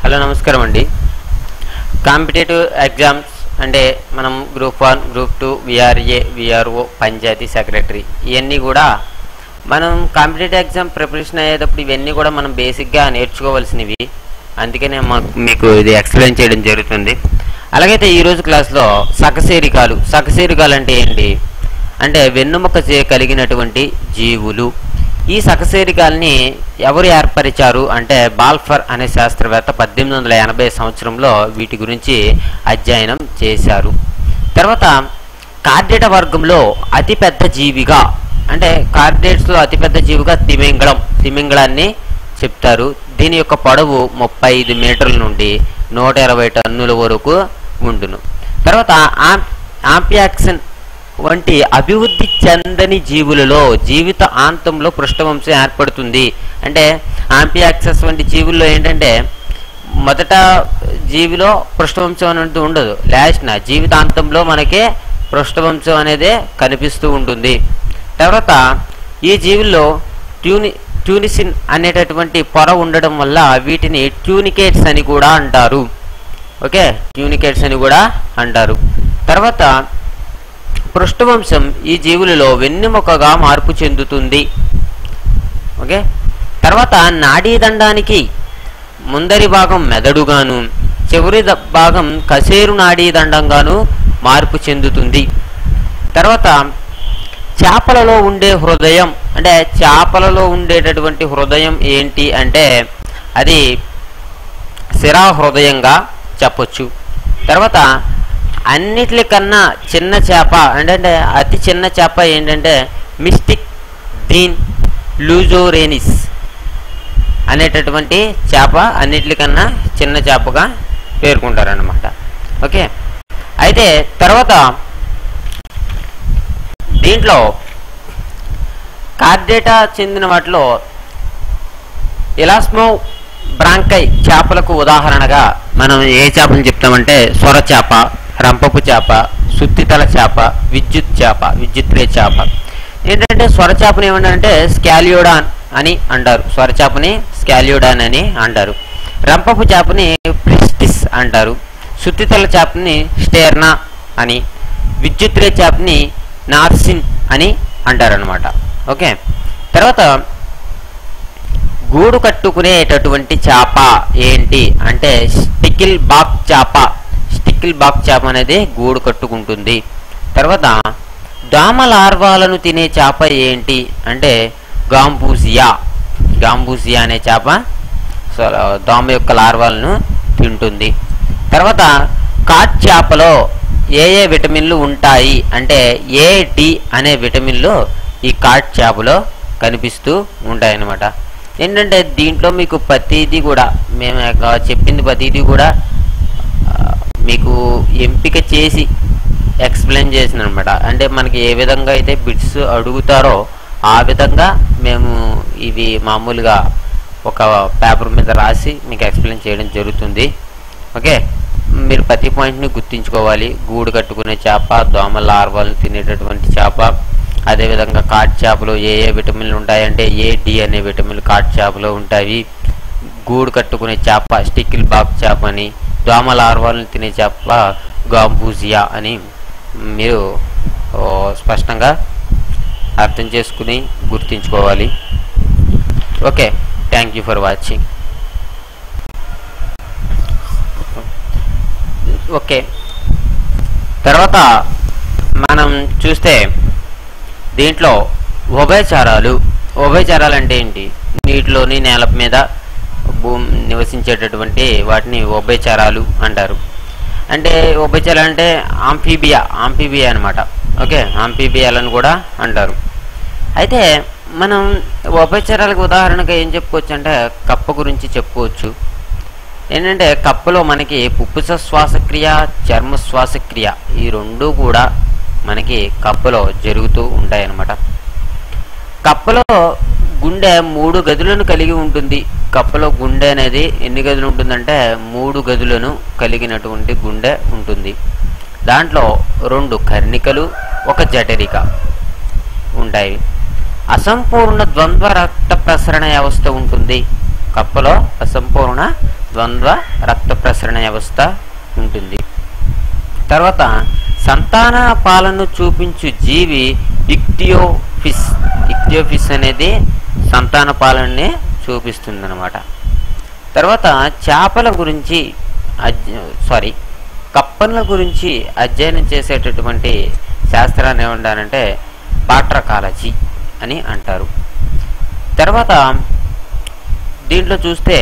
hello నమస్కారం అండి competitive exams అంటే మనం group one group two VRA VRO panchayat secretary ఇవన్నీ కూడా మనం కాంపిటేటివ్ ఎగ్జామ్ ప్రిపరేషన్ అయ్యేటప్పుడు ఇవన్నీ కూడా మనం బేసిక్గా నేర్చుకోవాల్సినవి అందుకనే మాకు మీకు ఇది ఎక్స్ప్లెయిన్ చేయడం జరుగుతుంది అలాగైతే ఈరోజు క్లాస్లో సకశేరికాలు సకశేరికాలు అంటే ఏంటి అంటే వెన్నుముక చే- కలిగినటువంటి జీవులు ఈ సకశేరికాల్ని ఎవరు ఏర్పరిచారు అంటే బాల్ఫర్ అనే శాస్త్రవేత్త పద్దెనిమిది వందల ఎనభై సంవత్సరంలో వీటి గురించి అధ్యయనం చేశారు తర్వాత కార్డేట వర్గంలో అతిపెద్ద జీవిగా అంటే కార్డేట్స్లో అతిపెద్ద జీవిగా తిమింగళం తిమింగళాన్ని చెప్తారు దీని యొక్క పొడవు ముప్పై ఐదు మీటర్ల నుండి నూట ఇరవై టన్నుల వరకు ఉండును తర్వాత ఆం ఆంపియాక్సిన్ వంటి అభివృద్ధి చెందని జీవులలో జీవిత ఆంతంలో పృష్ఠవంశం ఏర్పడుతుంది అంటే ఆంపియాక్సెస్ వంటి జీవుల్లో ఏంటంటే మొదట జీవిలో పృష్ఠవంశం అనేది ఉండదు లాస్ట్న జీవితాంతంలో మనకి పృష్ఠవంశం అనేది కనిపిస్తూ ఉంటుంది తర్వాత ఈ జీవుల్లో ట్యూని ట్యూనిసిన్ అనేటటువంటి పొర ఉండడం వల్ల వీటిని ట్యూనికేట్స్ అని కూడా అంటారు ఓకే ట్యూనికేట్స్ అని కూడా అంటారు తర్వాత పృష్ఠవంశం ఈ జీవులలో వెన్నెముకగా మార్పు చెందుతుంది ఓకే తర్వాత నాడీ దండానికి ముందరి భాగం మెదడుగాను చివరి ద- భాగం కసేరు నాడీ దండంగాను మార్పు చెందుతుంది తర్వాత చేపలలో ఉండే హృదయం అంటే చేపలలో ఉండేటటువంటి హృదయం ఏంటి అంటే అది శిరా హృదయంగా చెప్పొచ్చు తర్వాత అన్నిటికన్నా చిన్న చేప ఏంటంటే అతి చిన్న చేప ఏంటంటే మిస్టిక్ డీన్ లూజోరేనిస్ అనేటటువంటి చేప అన్నిటికన్నా చిన్న చేపగా పేర్కొంటారన్నమాట ఓకే అయితే తర్వాత దీంట్లో కార్డేటా చెందిన వాటిలో ఇలాస్మో బ్రాంకై చేపలకు ఉదాహరణగా మనం ఏ చేపలు చెప్తామంటే సొర చేప రంపపు చేప సుత్తితల చేప విద్యుత్ చేప విద్యుత్ రే చేప ఏంటంటే సొర చేపని ఏమంటారంటే స్కాలియోడాన్ అని అంటారు సొర చేపని స్కాలియోడాన్ అని అంటారు రంపపు చేపని ప్రిస్టిస్ అంటారు సుత్తితల చేపని స్టేర్నా అని విద్యుత్ రే చేపని నార్సిన్ అని అంటారనమాట ఓకే తర్వాత గూడు కట్టుకునేటటువంటి చేప ఏంటి అంటే స్టికిల్ బాక్ చేప స్టికిల్ బాక్ చేప అనేది గూడు కట్టుకుంటుంది తర్వాత దోమ లార్వాలను తినే చేప ఏంటి అంటే గాంబూసియా గాంబూసియా అనే చేప సో దోమ యొక్క లార్వాలను తింటుంది తర్వాత కాట్ చేపలో ఏ ఏ విటమిన్లు ఉంటాయి అంటే ఏ డి అనే విటమిన్లు ఈ కాట్ చేపలో కనిపిస్తూ ఉంటాయన్నమాట ఏంటంటే దీంట్లో మీకు ప్రతిదీ కూడా మేము ఇక చెప్పింది ప్రతిదీ కూడా ఆ, మీకు ఎంపిక చేసి ఎక్స్ప్లెయిన్ చేసిన అనమాట అంటే మనకి ఏ విధంగా అయితే బిట్స్ అడుగుతారో ఆ విధంగా మేము ఇవి మామూలుగా ఒక పేపర్ మీద రాసి మీకు ఎక్స్ప్లెయిన్ చేయడం జరుగుతుంది ఓకే మీరు ప్రతి పాయింట్ని గుర్తుంచుకోవాలి గూడు కట్టుకునే చేప దోమ లార్వాలను తినేటటువంటి చేప అదేవిధంగా కాట్ చేపలో ఏ ఏ విటమిన్లు ఉంటాయంటే ఏ డి అనే విటమిన్లు కాట్ చేపలో ఉంటాయి గూడు కట్టుకునే చేప స్టికిల్ బాక్ చేప అని దోమ లార్వాలను తినే చేప గాంబూజియా అని మీరు ఓ, స్పష్టంగా అర్థం చేసుకుని గుర్తుంచుకోవాలి okay thank you for watching okay తర్వాత మనం చూస్తే దీంట్లో ఉభయచారాలు ఉభయచారాలు అంటే ఏంటి నీటిలోని నేల మీద భూమి నివసించేటటువంటి వాటిని ఉభయచారాలు అంటారు అంటే ఉభయచారాలు అంటే ఆంఫీబియా ఆంఫీబియా అనమాట ఓకే ఆంఫీబియాలను కూడా అంటారు అయితే మనం ఉభయచరాలకు ఉదాహరణగా ఏం చెప్పుకోవచ్చు అంటే కప్ప గురించి చెప్పుకోవచ్చు ఏంటంటే కప్పలో మనకి పుప్పుస శ్వాసక్రియ చర్మ శ్వాసక్రియ ఈ రెండు కూడా మనకి కప్పలో జరుగుతూ ఉంటాయన్నమాట కప్పలో గుండె మూడు గదులను కలిగి ఉంటుంది కప్పలో గుండె అనేది ఎన్ని గదులు ఉంటుందంటే మూడు గదులను కలిగినటువంటి గుండె ఉంటుంది దాంట్లో రెండు కర్ణికలు ఒక జఠరిక ఉంటాయి అసంపూర్ణ ద్వంద్వ రక్త ప్రసరణ వ్యవస్థ ఉంటుంది కప్పలో అసంపూర్ణ ద్వంద్వ రక్త ప్రసరణ వ్యవస్థ ఉంటుంది తర్వాత సంతాన పాలన చూపించు జీవి ఇక్టియోఫిస్ ఇక్టియోఫిస్ అనేది సంతాన పాలనని చూపిస్తుంది అనమాట తర్వాత చేపల గురించి సారీ కప్పన్ల గురించి అధ్యయనం చేసేటటువంటి శాస్త్రాన్ని ఏమంటారంటే బాట్రకాలజీ అని అంటారు తర్వాత దీంట్లో చూస్తే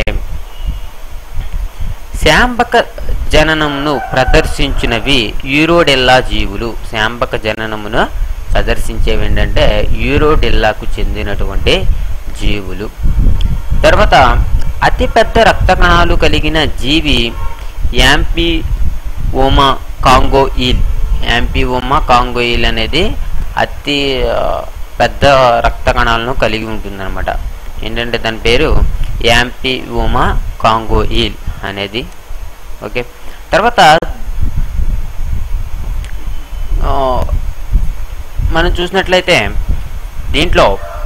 శాంబక జననమును ప్రదర్శించినవి యూరోడెల్లా జీవులు శాంబక జననమును ప్రదర్శించేవి ఏంటంటే యూరోడెల్లాకు చెందినటువంటి జీవులు తర్వాత అతిపెద్ద రక్త కణాలు కలిగిన జీవి amphiuma Congo eel amphiuma Congo eel అనేది అతి ఆ, పెద్ద రక్త కణాలను కలిగి ఉంటుందన్నమాట ఏంటంటే దాని పేరు యాంపీ ఓమా కాంగో ఈల్ అనేది ఓకే తర్వాత ఆ, మనం చూసినట్లయితే దీంట్లో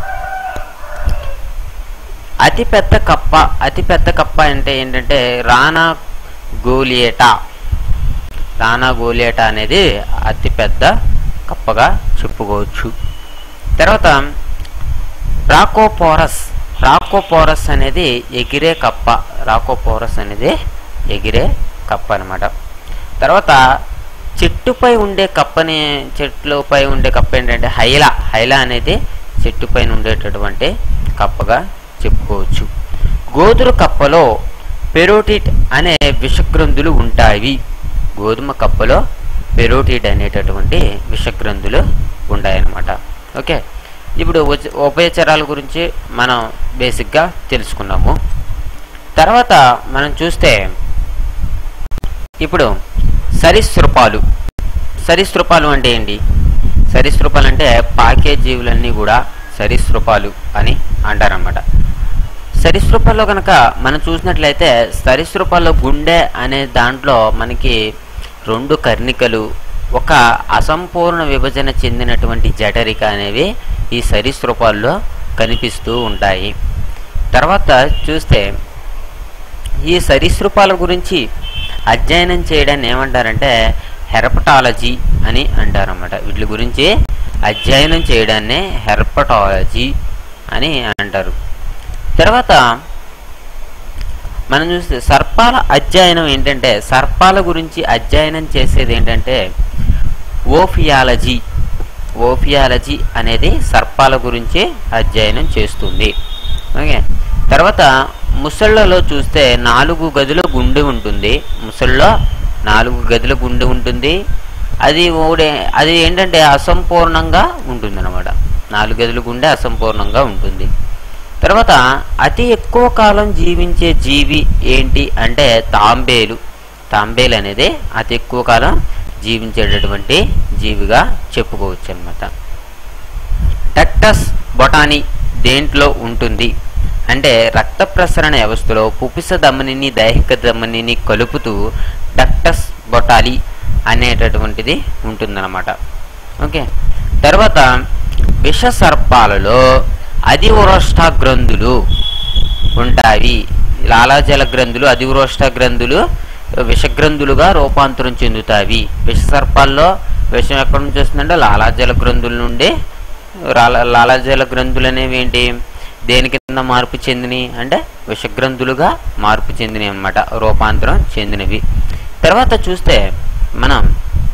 అతి పెద్ద కప్ప అతి పెద్ద కప్ప అంటే ఏంటంటే రానా గోలియేటా రానా గోలియేటా అనేది అతి పెద్ద కప్పగా చెప్పుకోవచ్చు తర్వాత రాకోపోరస్ రాకోపోరస్ అనేది ఎగిరే కప్ప రాకోపోరస్ అనేది ఎగిరే కప్ప అనమాట తర్వాత చెట్టుపై ఉండే కప్పని చెట్లుపై ఉండే కప్ప ఏంటంటే హైలా హైలా అనేది చెట్టుపైన ఉండేటటువంటి కప్పగా చెప్పుకోవచ్చు గోధుమ కప్పలో పెరోటిట్ అనే విషగ్రంథులు ఉంటాయి గోధుమ కప్పలో పెరోటిడ్ అనేటటువంటి విషగ్రంథులు ఉంటాయన్నమాట ఓకే ఇప్పుడు ఉచ- ఉభయచరాల గురించి మనం బేసిక్గా తెలుసుకున్నాము తర్వాత మనం చూస్తే ఇప్పుడు సరీసృపాలు సరీసృపాలు అంటే ఏంటి సరీసృపాలు అంటే పాకే జీవులన్నీ కూడా సరీసృపాలు అని అంటారన్నమాట సరీసృపాల్లో కనుక మనం చూసినట్లయితే సరీసృపాల్లో గుండె అనే దాంట్లో మనకి రెండు కర్ణికలు ఒక అసంపూర్ణ విభజన చెందినటువంటి జఠరిక అనేవి ఈ సరీసృపాల్లో కనిపిస్తూ ఉంటాయి తర్వాత చూస్తే ఈ సరీసృపాల గురించి అధ్యయనం చేయడాన్ని ఏమంటారంటే హెర్పటాలజీ అని అంటారన్నమాట వీటి గురించి అధ్యయనం చేయడాన్ని హెర్పటాలజీ అని అంటారు తర్వాత మనం చూస్తే సర్పాల అధ్యయనం ఏంటంటే సర్పాల గురించి అధ్యయనం చేసేది ఏంటంటే ఓఫియాలజీ ఓఫియాలజీ అనేది సర్పాల గురించి అధ్యయనం చేస్తుంది ఓకే తర్వాత ముసళ్ళలో చూస్తే నాలుగు గదుల గుండె ఉంటుంది ముసళ్ళలో నాలుగు గదుల గుండె ఉంటుంది అది ఓడే అది ఏంటంటే అసంపూర్ణంగా ఉంటుంది అనమాట నాలుగు గదుల గుండె అసంపూర్ణంగా ఉంటుంది తర్వాత అతి ఎక్కువ కాలం జీవించే జీవి ఏంటి అంటే తాంబేలు తాంబేలు అనేది అతి ఎక్కువ కాలం జీవించేటటువంటి జీవిగా చెప్పుకోవచ్చు అనమాట టక్టస్ బొటానీ దేంట్లో ఉంటుంది అంటే రక్త ప్రసరణ వ్యవస్థలో పుపిస ధమనిని దైహిక ధమనిని కలుపుతూ డక్టస్ బొటాలి అనేటటువంటిది ఉంటుందన్నమాట ఓకే తర్వాత విష సర్పాలలో అధివరోష్ట గ్రంథులు ఉంటాయి లాలాజల గ్రంథులు అధివరోష్ట గ్రంథులు విషగ్రంథులుగా రూపాంతరం చెందుతాయి విష సర్పాల్లో విషం ఎక్కడి నుంచి వస్తుందంటే లాలాజల గ్రంథుల నుండి లాలా- లాలాజల గ్రంథులు అనేవి ఏంటి దేని కింద మార్పు చెందినవి అంటే విషగ్రంథులుగా మార్పు చెందినవి అన్నమాట రూపాంతరం చెందినవి తర్వాత చూస్తే మనం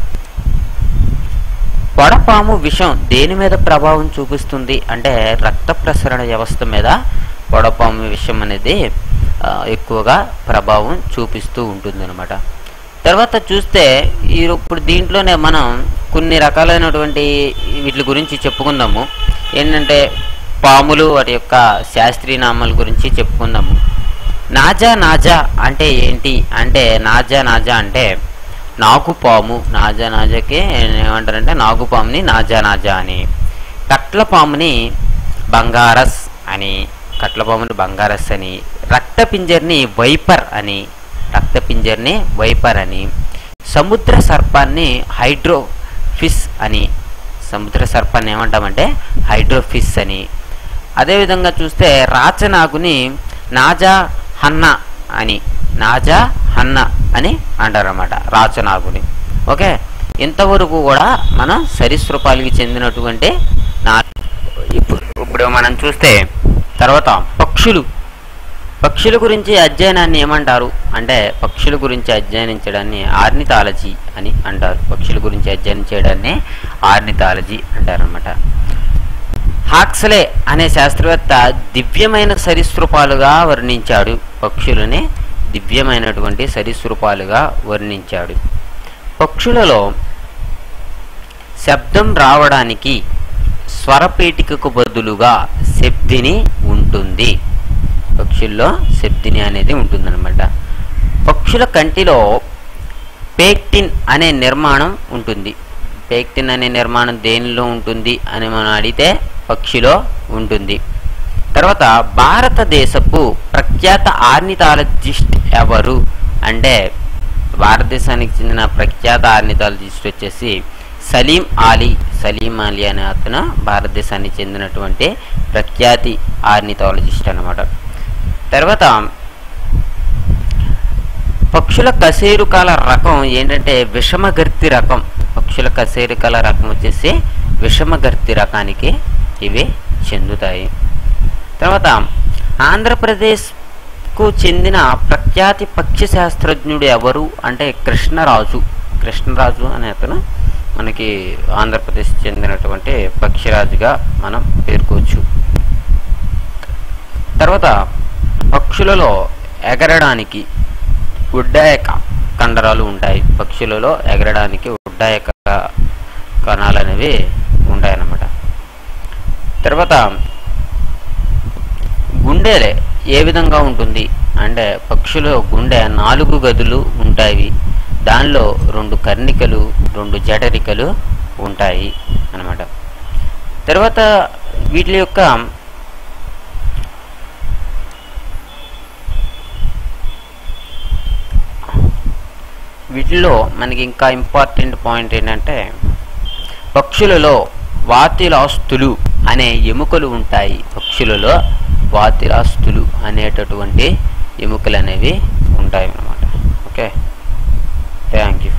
పొడపాము విషం దేని మీద ప్రభావం చూపిస్తుంది అంటే రక్త ప్రసరణ వ్యవస్థ మీద పొడపాము విషం అనేది ఆ, ఎక్కువగా ప్రభావం చూపిస్తూ ఉంటుందన్నమాట తర్వాత చూస్తే ఈ ఇప్పుడు దీంట్లోనే మనం కొన్ని రకాలైనటువంటి వీటి గురించి చెప్పుకుందాము ఏంటంటే పాములు వాటి యొక్క శాస్త్రీయ నామాల గురించి చెప్పుకుందాము నాజా నాజా అంటే ఏంటి అంటే నాజా నాజా అంటే నాగుపాము నాజా నాజాకి ఏమంటారంటే నాగుపాముని నాజా నాజా అని కట్ల పాముని బంగారస్ అని కట్ల పాముని బంగారస్ అని రక్త పింజర్ని వైపర్ అని రక్త పింజర్ని వైపర్ అని సముద్ర సర్పాన్ని హైడ్రోఫిస్ అని సముద్ర సర్పాన్ని ఏమంటామంటే హైడ్రోఫిస్ అని అదేవిధంగా చూస్తే రాచనాగుని నాజా హన్న అని నాజా హన్న అని అంటారన్నమాట రాచనాగుని ఓకే ఇంతవరకు కూడా మనం సరీసృపాలకి చెందినటువంటి నా ఇప్పుడు ఇప్పుడు మనం చూస్తే తర్వాత పక్షులు పక్షుల గురించి అధ్యయనాన్ని ఏమంటారు అంటే పక్షుల గురించి అధ్యయనించడాన్ని ఆర్నిథాలజీ అని అంటారు పక్షుల గురించి అధ్యయనం చేయడాన్ని ఆర్నిథాలజీ అంటారనమాట హాక్స్లే అనే శాస్త్రవేత్త దివ్యమైన సరీసృపాలుగా వర్ణించాడు పక్షులని దివ్యమైనటువంటి సరీసృపాలుగా వర్ణించాడు పక్షులలో శబ్దం రావడానికి స్వరపేటికకు బదులుగా శబ్దిని ఉంటుంది పక్షుల్లో శబ్దిని అనేది ఉంటుందన్నమాట పక్షుల కంటిలో పేక్టిన్ అనే నిర్మాణం ఉంటుంది పేక్టిన్ అనే నిర్మాణం దేనిలో ఉంటుంది అని మనం అడిగితే పక్షిలో ఉంటుంది తర్వాత భారతదేశపు ప్రఖ్యాత ఆర్నిథాలజిస్ట్ ఎవరు అంటే భారతదేశానికి చెందిన ప్రఖ్యాత ఆర్నిథాలజిస్ట్ వచ్చేసి సలీం ఆలీ సలీం అలీ అనే అతను భారతదేశానికి చెందినటువంటి ప్రఖ్యాతి ఆర్నిథాలజిస్ట్ అన్నమాట తర్వాత పక్షుల కశేరుకాల రకం ఏంటంటే విషమగర్తి రకం పక్షుల కశేరుకాల రకం వచ్చేసి విషమగర్తి రకానికి ఇవి చెందుతాయి తర్వాత ఆంధ్రప్రదేశ్కు చెందిన ప్రఖ్యాతి పక్షి శాస్త్రజ్ఞుడు ఎవరు అంటే కృష్ణరాజు కృష్ణరాజు అనే అతను మనకి ఆంధ్రప్రదేశ్ చెందినటువంటి పక్షిరాజుగా మనం పేర్కోవచ్చు తర్వాత పక్షులలో ఎగరడానికి ఉడ్డాయక కండరాలు ఉంటాయి పక్షులలో ఎగరడానికి ఉడ్డాయక కణాలు అనేవి ఉంటాయన్నమాట తర్వాత గుండెలే ఏ విధంగా ఉంటుంది అంటే పక్షుల గుండె నాలుగు గదులు ఉంటాయి దానిలో రెండు కర్ణికలు రెండు జఠరికలు ఉంటాయి అన్నమాట తర్వాత వీటి యొక్క వీటిలో మనకి ఇంకా ఇంపార్టెంట్ పాయింట్ ఏంటంటే పక్షులలో వాతిలాస్తులు అనే ఎముకలు ఉంటాయి పక్షులలో వాతిలాస్తులు అనేటటువంటి ఎముకలు అనేవి ఉంటాయి అన్నమాట ఓకే థ్యాంక్ యూ